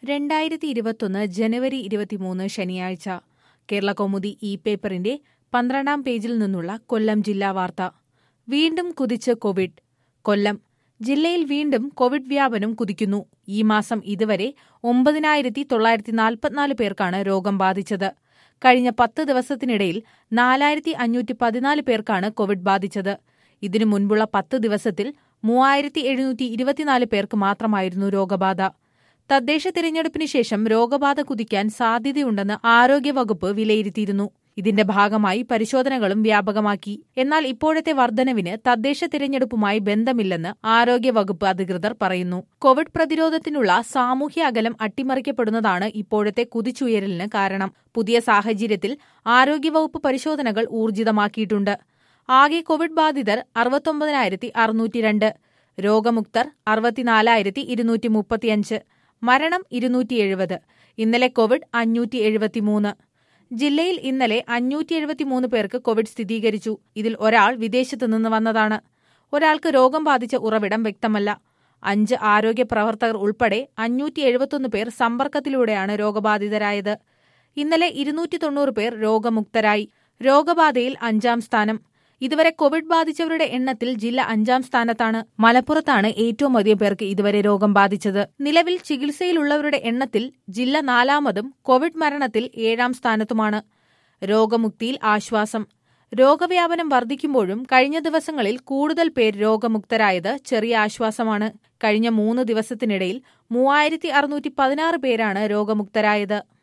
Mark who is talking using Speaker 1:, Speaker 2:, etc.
Speaker 1: രണ്ടായിരത്തി ഇരുപത്തൊന്ന് ജനുവരി ഇരുപത്തിമൂന്ന് ശനിയാഴ്ച കേരള കൗമുദി ഇ പേപ്പറിന്റെ പന്ത്രണ്ടാം പേജിൽ നിന്നുള്ള കൊല്ലം ജില്ലാ വാർത്ത വീണ്ടും കുതിച്ച് കോവിഡ് കൊല്ലം ജില്ലയിൽ വീണ്ടും കോവിഡ് വ്യാപനം കുതിക്കുന്നു ഈ മാസം ഇതുവരെ ഒമ്പതിനായിരത്തി തൊള്ളായിരത്തി നാൽപ്പത്തിനാല് പേർക്കാണ് രോഗം ബാധിച്ചത് കഴിഞ്ഞ പത്ത് ദിവസത്തിനിടയിൽ നാലായിരത്തി അഞ്ഞൂറ്റി പതിനാല് പേർക്കാണ് കോവിഡ് ബാധിച്ചത് ഇതിനു മുൻപുള്ള പത്ത് ദിവസത്തിൽ മൂവായിരത്തി എഴുന്നൂറ്റി ഇരുപത്തിനാല് പേർക്ക് മാത്രമായിരുന്നു രോഗബാധ തദ്ദേശ തിരഞ്ഞെടുപ്പിന് ശേഷം രോഗബാധ കുതിക്കാൻ സാധ്യതയുണ്ടെന്ന് ആരോഗ്യവകുപ്പ് വിലയിരുത്തിയിരുന്നു ഇതിന്റെ ഭാഗമായി പരിശോധനകളും വ്യാപകമാക്കി എന്നാൽ ഇപ്പോഴത്തെ വർധനവിന് തദ്ദേശ തിരഞ്ഞെടുപ്പുമായി ബന്ധമില്ലെന്ന് ആരോഗ്യവകുപ്പ് അധികൃതർ പറയുന്നു കോവിഡ് പ്രതിരോധത്തിനുള്ള സാമൂഹ്യ അകലം അട്ടിമറിക്കപ്പെടുന്നതാണ് ഇപ്പോഴത്തെ കുതിച്ചുയരലിന് കാരണം പുതിയ സാഹചര്യത്തിൽ ആരോഗ്യവകുപ്പ് പരിശോധനകൾ ഊർജിതമാക്കിയിട്ടുണ്ട് ആകെ കോവിഡ് ബാധിതർ അറുപത്തൊമ്പതിനായിരത്തി അറുന്നൂറ്റി രണ്ട് രോഗമുക്തർ അറുപത്തിനാലായിരത്തി ഇരുന്നൂറ്റി മുപ്പത്തിയഞ്ച് മരണം ഇരുന്നൂറ്റി എഴുപത് ഇന്നലെ കോവിഡ് അഞ്ഞൂറ്റി എഴുപത്തിമൂന്ന് ജില്ലയിൽ ഇന്നലെ അഞ്ഞൂറ്റി എഴുപത്തിമൂന്ന് പേർക്ക് കോവിഡ് സ്ഥിരീകരിച്ചു ഇതിൽ ഒരാൾ വിദേശത്തു നിന്ന് വന്നതാണ് ഒരാൾക്ക് രോഗം ബാധിച്ച ഉറവിടം വ്യക്തമല്ല അഞ്ച് ആരോഗ്യ പ്രവർത്തകർ ഉൾപ്പെടെ അഞ്ഞൂറ്റി എഴുപത്തൊന്ന് പേർ സമ്പർക്കത്തിലൂടെയാണ് രോഗബാധിതരായത് ഇന്നലെ ഇരുന്നൂറ്റി തൊണ്ണൂറ് പേർ രോഗമുക്തരായി രോഗബാധയിൽ അഞ്ചാം സ്ഥാനം ഇതുവരെ കോവിഡ് ബാധിച്ചവരുടെ എണ്ണത്തിൽ ജില്ല അഞ്ചാം സ്ഥാനത്താണ് മലപ്പുറത്താണ് ഏറ്റവും അധികം പേർക്ക് ഇതുവരെ രോഗം ബാധിച്ചത് നിലവിൽ ചികിത്സയിലുള്ളവരുടെ എണ്ണത്തിൽ ജില്ല നാലാമതും കോവിഡ് മരണത്തിൽ ഏഴാം സ്ഥാനത്തുമാണ് രോഗമുക്തിയിൽ ആശ്വാസം രോഗവ്യാപനം വർദ്ധിക്കുമ്പോഴും കഴിഞ്ഞ ദിവസങ്ങളിൽ കൂടുതൽ പേർ രോഗമുക്തരായത് ചെറിയ ആശ്വാസമാണ് കഴിഞ്ഞ മൂന്ന് ദിവസത്തിനിടയിൽ മൂവായിരത്തി അറുന്നൂറ്റി പതിനാറ് പേരാണ് രോഗമുക്തരായത്